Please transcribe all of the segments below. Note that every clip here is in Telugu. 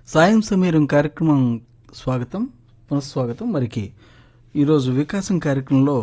సాయం సమీరం కార్యక్రమం స్వాగతం పునఃస్వాగతం మరికి ఈరోజు వికాసం కార్యక్రమంలో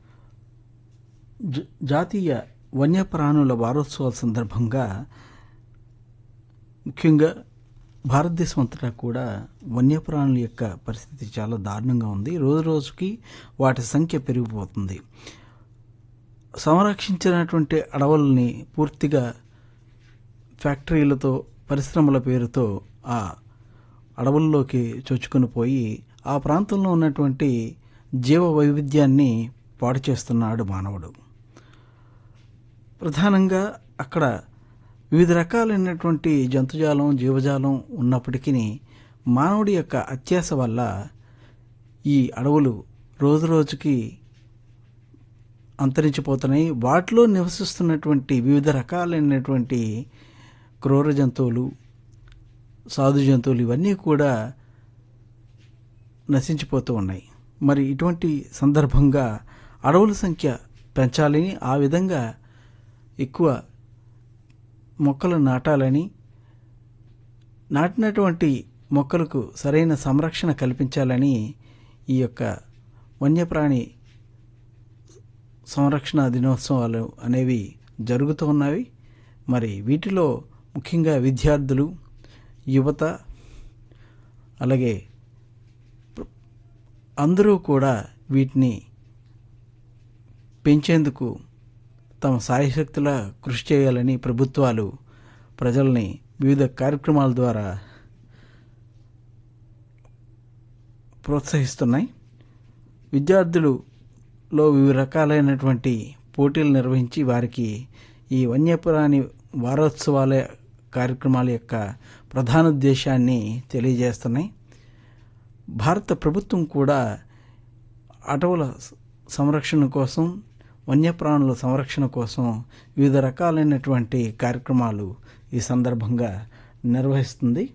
జ- జాతీయ వన్యప్రాణుల వారోత్సవాల సందర్భంగా ముఖ్యంగా భారతదేశం అంతటా కూడా వన్యప్రాణుల యొక్క పరిస్థితి చాలా దారుణంగా ఉంది రోజు రోజుకి వాటి సంఖ్య పెరిగిపోతుంది సంరక్షించినటువంటి అడవుల్ని పూర్తిగా ఫ్యాక్టరీలతో పరిశ్రమల పేరుతో ఆ అడవుల్లోకి చొచ్చుకొని పోయి ఆ ప్రాంతంలో ఉన్నటువంటి జీవ వైవిధ్యాన్ని పాడు చేస్తున్నాడు మానవుడు ప్రధానంగా అక్కడ వివిధ రకాలైనటువంటి జంతుజాలం జీవజాలం ఉన్నప్పటికీ మానవుడి యొక్క అత్యాస వల్ల ఈ అడవులు రోజు రోజుకి అంతరించిపోతున్నాయి వాటిలో నివసిస్తున్నటువంటి వివిధ రకాలైనటువంటి క్రూర జంతువులు సాధు జంతువులు ఇవన్నీ కూడా నశించిపోతూ ఉన్నాయి మరి ఇటువంటి సందర్భంగా అడవుల సంఖ్య పెంచాలని ఆ విధంగా ఎక్కువ మొక్కలు నాటాలని నాటినటువంటి మొక్కలకు సరైన సంరక్షణ కల్పించాలని ఈ యొక్క వన్యప్రాణి సంరక్షణ దినోత్సవాలు అనేవి జరుగుతూ ఉన్నవి మరి వీటిలో ముఖ్యంగా విద్యార్థులు యువత అలాగే ప్ర- అందరూ కూడా వీటిని పెంచేందుకు తమ సాయశక్తుల కృషి చేయాలని ప్రభుత్వాలు ప్రజల్ని వివిధ కార్యక్రమాల ద్వారా ప్రోత్సహిస్తున్నాయి విద్యార్థులలో వివిధ రకాలైనటువంటి పోటీలు నిర్వహించి వారికి ఈ వన్యప్రాణి వారోత్సవాల కార్యక్రమాల యొక్క ప్రధాన ఉద్దేశాన్ని తెలియజేస్తున్నాయి భారత ప్రభుత్వం కూడా అటవుల స- సంరక్షణ కోసం వన్యప్రాణుల సంరక్షణ కోసం వివిధ రకాలైనటువంటి కార్యక్రమాలు ఈ సందర్భంగా నిర్వహిస్తుంది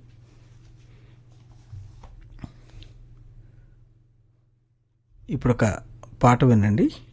ఇప్పుడు ఒక పాట వినండి